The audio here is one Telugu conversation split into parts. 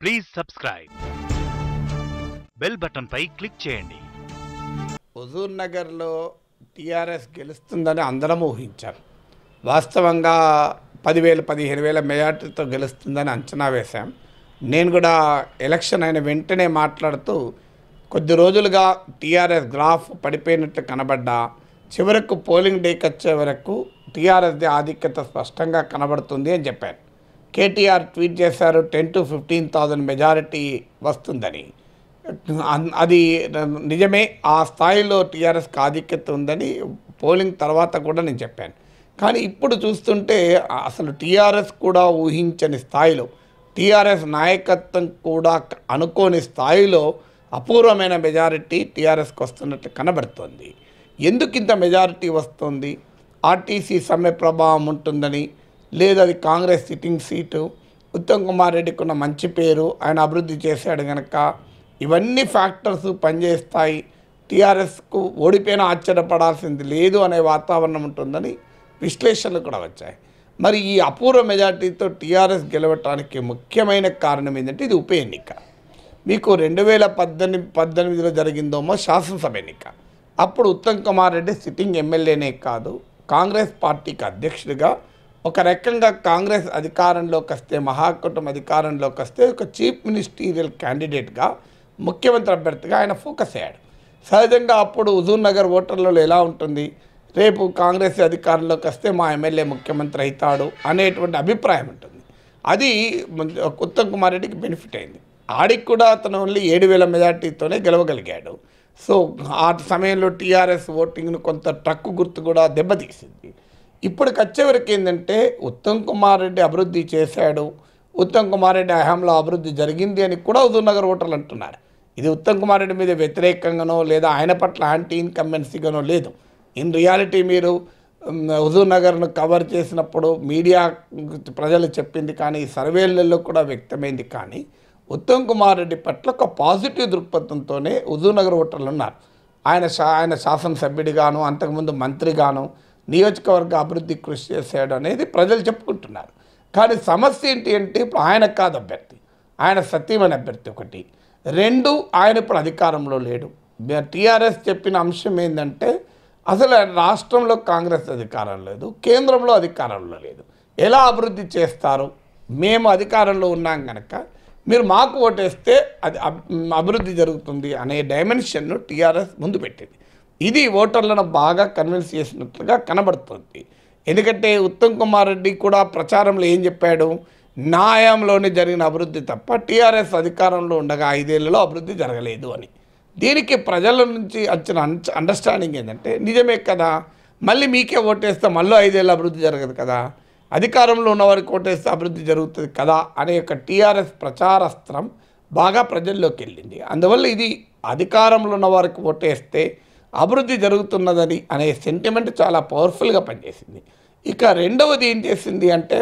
ప్లీజ్ సబ్స్క్రైబ్ బెల్ బటన్పై క్లిక్ చేయండి హుజూర్ నగర్లో టీఆర్ఎస్ గెలుస్తుందని అందరం ఊహించారు వాస్తవంగా పదివేలు పదిహేను వేల మెజార్టీతో గెలుస్తుందని అంచనా వేశాం నేను కూడా ఎలక్షన్ అయిన వెంటనే మాట్లాడుతూ కొద్ది రోజులుగా టీఆర్ఎస్ గ్రాఫ్ పడిపోయినట్టు కనబడ్డా చివరకు పోలింగ్ డేకి వచ్చే వరకు టీఆర్ఎస్ది ఆధిక్యత స్పష్టంగా కనబడుతుంది అని చెప్పాను కేటీఆర్ ట్వీట్ చేశారు ten to fifteen thousand majority వస్తుందని అన్- అది నిజమే ఆ స్థాయిలో టీఆర్ఎస్కి ఆధిక్యత ఉందని పోలింగ్ తర్వాత కూడా నేను చెప్పాను కానీ ఇప్పుడు చూస్తుంటే అసలు టీఆర్ఎస్ కూడా ఊహించని స్థాయిలో టీఆర్ఎస్ నాయకత్వం కూడా అనుకోని స్థాయిలో అపూర్వమైన మెజారిటీ టీఆర్ఎస్కి వస్తున్నట్లు కనబడుతోంది ఎందుకు ఇంత మెజారిటీ వస్తుంది ఆర్టీసీ సమ్మె ప్రభావం ఉంటుందని లేదు అది కాంగ్రెస్ సిట్టింగ్ సీటు ఉత్తమ్ కుమార్ రెడ్డికి ఉన్న మంచి పేరు ఆయన అభివృద్ధి చేశాడు కనుక ఇవన్నీ ఫ్యాక్టర్స్ పనిచేస్తాయి టీఆర్ఎస్కు ఓడిపోయినా ఆశ్చర్యపడాల్సింది లేదు అనే వాతావరణం ఉంటుందని విశ్లేషణలు కూడా వచ్చాయి మరి ఈ అపూర్వ మెజార్టీతో టీఆర్ఎస్ గెలవటానికి ముఖ్యమైన కారణం ఏంటంటే ఇది ఉప ఎన్నిక మీకు రెండు వేల పద్దెనిమిది పద్దెనిమిదిలో జరిగిందేమో శాసనసభ ఎన్నిక అప్పుడు ఉత్తమ్ కుమార్ రెడ్డి సిట్టింగ్ ఎమ్మెల్యేనే కాదు కాంగ్రెస్ పార్టీకి అధ్యక్షుడిగా ఒక రకంగా కాంగ్రెస్ అధికారంలోకి వస్తే మహాకూటమి అధికారంలోకి వస్తే ఒక చీఫ్ మినిస్టీరియల్ క్యాండిడేట్గా ముఖ్యమంత్రి అభ్యర్థిగా ఆయన ఫోకస్ అయ్యాడు సహజంగా అప్పుడు హుజూర్ నగర్ ఓటర్లలో ఎలా ఉంటుంది రేపు కాంగ్రెస్ అధికారంలోకి వస్తే మా ఎమ్మెల్యే ముఖ్యమంత్రి అవుతాడు అనేటువంటి అభిప్రాయం ఉంటుంది అది ముందు- ఉత్తమ్ కుమార్ రెడ్డికి బెనిఫిట్ అయింది ఆడికి కూడా అతను ఓన్లీ ఏడు వేల మెజార్టీతోనే గెలవగలిగాడు సో ఆ సమయంలో టీఆర్ఎస్ ఓటింగ్ను కొంత ట్రక్కు గుర్తు కూడా దెబ్బతీసింది ఇప్పటికి వచ్చేవరకు ఏంటంటే ఉత్తమ్ కుమార్ రెడ్డి అభివృద్ధి చేశాడు ఉత్తమ్ కుమార్ రెడ్డి హయాంలో అభివృద్ధి జరిగింది అని కూడా హుజూర్ నగర్ ఓటర్లు అంటున్నారు ఇది ఉత్తమ్ కుమార్ రెడ్డి మీద వ్యతిరేకంగానో లేదా ఆయన పట్ల యాంటీ ఇన్కంబెన్సీగానో లేదు ఇన్ రియాలిటీ మీరు ఉమ్, హుజూర్ నగర్ను కవర్ చేసినప్పుడు మీడియా ప్రజలు చెప్పింది కానీ సర్వేలలో కూడా వ్యక్తమైంది కానీ ఉత్తమ్ కుమార్ రెడ్డి పట్ల ఒక పాజిటివ్ దృక్పథంతోనే హుజూర్ నగర్ ఓటర్లు ఉన్నారు ఆయన శా ఆయన శాసనసభ్యుడిగాను అంతకుముందు మంత్రిగాను నియోజకవర్గ అభివృద్ధి కృషి చేశాడు అనేది ప్రజలు చెప్పుకుంటున్నారు కానీ సమస్య ఏంటి అంటే ఇప్పుడు ఆయన కాదు అభ్యర్థి ఆయన సత్యమైన అభ్యర్థి ఒకటి రెండు ఆయన ఇప్పుడు అధికారంలో లేడు టీఆర్ఎస్ చెప్పిన అంశం ఏంటంటే అసలు రాష్ట్రంలో కాంగ్రెస్ అధికారం లేదు కేంద్రంలో అధికారంలో లేదు ఎలా అభివృద్ధి చేస్తారు మేము అధికారంలో ఉన్నాం కనుక మీరు మాకు ఓటేస్తే అది అబ్- అభివృద్ధి జరుగుతుంది అనే డైమెన్షన్ను టీఆర్ఎస్ ముందు పెట్టింది ఇది ఓటర్లను బాగా కన్విన్స్ చేసినట్లుగా కనబడుతుంది ఎందుకంటే ఉత్తమ్ కుమార్ రెడ్డి కూడా ప్రచారంలో ఏం చెప్పాడు న్యాయంలోనే జరిగిన అభివృద్ధి తప్ప టీఆర్ఎస్ అధికారంలో ఉండగా ఐదేళ్లలో అభివృద్ధి జరగలేదు అని దీనికి ప్రజల నుంచి వచ్చిన అంచ- అండర్స్టాండింగ్ ఏంటంటే నిజమే కదా మళ్ళీ మీకే ఓటేస్తే మళ్ళీ ఐదేళ్ళు అభివృద్ధి జరగదు కదా అధికారంలో ఉన్నవారికి ఓటేస్తే అభివృద్ధి జరుగుతుంది కదా అనే ఒక టీఆర్ఎస్ ప్రచారాస్త్రం బాగా ప్రజల్లోకి వెళ్ళింది అందువల్ల ఇది అధికారంలో ఉన్న వారికి ఓటేస్తే అభివృద్ధి జరుగుతున్నదని అనే సెంటిమెంట్ చాలా పవర్ఫుల్గా పనిచేసింది ఇక రెండవది ఏం చేసింది అంటే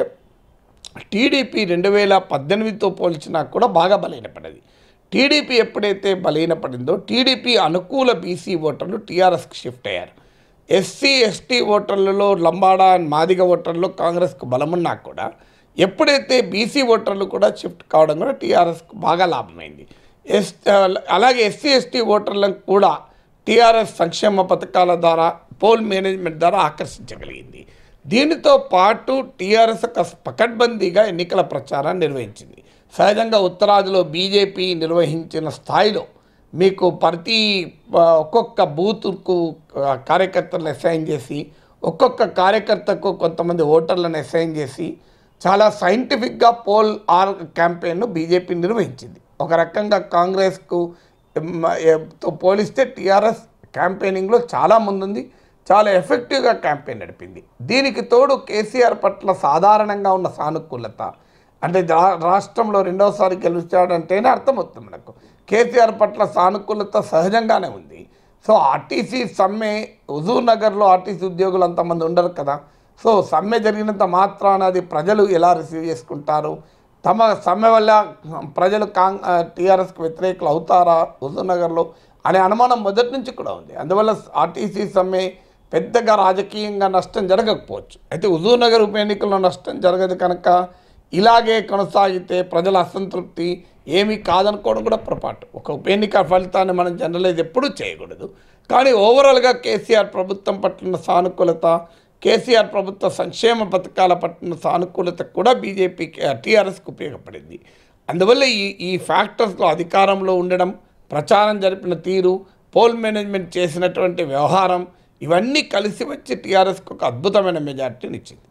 టీడీపీ రెండు వేల పద్దెనిమిదితో పోల్చినా కూడా బాగా బలహీనపడింది టీడీపీ ఎప్పుడైతే బలహీనపడిందో టీడీపీ అనుకూల బీసీ ఓటర్లు టీఆర్ఎస్కి షిఫ్ట్ అయ్యారు ఎస్సీ ఎస్టీ ఓటర్లలో లంబాడా అండ్ మాదిగ ఓటర్లు కాంగ్రెస్కు బలమున్నా కూడా ఎప్పుడైతే బీసీ ఓటర్లు కూడా షిఫ్ట్ కావడం కూడా టీఆర్ఎస్కు బాగా లాభమైంది ఎస్ అలాగే ఎస్సీ ఎస్టీ ఓటర్లకు కూడా టీఆర్ఎస్ సంక్షేమ పథకాల ద్వారా పోల్ మేనేజ్మెంట్ ద్వారా ఆకర్షించగలిగింది దీనితో పాటు టీఆర్ఎస్ ఒక పకడ్బందీగా ఎన్నికల ప్రచారాన్ని నిర్వహించింది సహజంగా ఉత్తరాదిలో బీజేపీ నిర్వహించిన స్థాయిలో మీకు ప్రతి ఆ, ఒక్కొక్క బూత్కు ఆ, కార్యకర్తలను అసైన్ చేసి ఒక్కొక్క కార్యకర్తకు కొంతమంది ఓటర్లను అసైన్ చేసి చాలా సైంటిఫిక్గా పోల్ ఆర్ క్యాంపెయిన్ను బీజేపీ నిర్వహించింది ఒక రకంగా కాంగ్రెస్కు ఎమ్, ఎ- తో పోలిస్తే టీఆర్ఎస్ క్యాంపెయినింగ్లో చాలా ముందుంది చాలా ఎఫెక్టివ్గా క్యాంపెయిన్ నడిపింది దీనికి తోడు కేసీఆర్ పట్ల సాధారణంగా ఉన్న సానుకూలత అంటే రా- రాష్ట్రంలో రెండవసారి గెలిచాడంటేనే అర్థమవుతుంది మనకు కేసీఆర్ పట్ల సానుకూలత సహజంగానే ఉంది సో ఆర్టీసీ సమ్మె హుజూర్ నగర్లో ఆర్టీసీ ఉద్యోగులు అంతమంది ఉండరు కదా సో సమ్మె జరిగినంత మాత్రాన అది ప్రజలు ఎలా రిసీవ్ చేసుకుంటారు తమ సమ్మె వల్ల ప్రజలు కాంగ్ టీఆర్ఎస్కి వ్యతిరేకులు అవుతారా హుజూర్ నగర్లో అనే అనుమానం మొదటి నుంచి కూడా ఉంది అందువల్ల ఆర్టీసీ సమ్మె పెద్దగా రాజకీయంగా నష్టం జరగకపోవచ్చు అయితే హుజూర్ నగర్ ఉప ఎన్నికల్లో నష్టం జరగదు కనుక ఇలాగే కొనసాగితే ప్రజల అసంతృప్తి ఏమీ కాదనుకోవడం కూడా పొరపాటు ఒక ఉప ఎన్నిక ఫలితాన్ని మనం జనరలైజ్ ఎప్పుడూ చేయకూడదు కానీ ఓవరాల్గా కేసీఆర్ ప్రభుత్వం పట్ల సానుకూలత కేసీఆర్ ప్రభుత్వ సంక్షేమ పథకాల పట్ల సానుకూలత కూడా బీజేపీకి టీఆర్ఎస్కి ఉపయోగపడింది అందువల్ల ఈ ఈ ఫ్యాక్టర్స్లో అధికారంలో ఉండడం ప్రచారం జరిపిన తీరు పోల్ మేనేజ్మెంట్ చేసినటువంటి వ్యవహారం ఇవన్నీ కలిసి వచ్చి టీఆర్ఎస్కి ఒక అద్భుతమైన మెజార్టీని ఇచ్చింది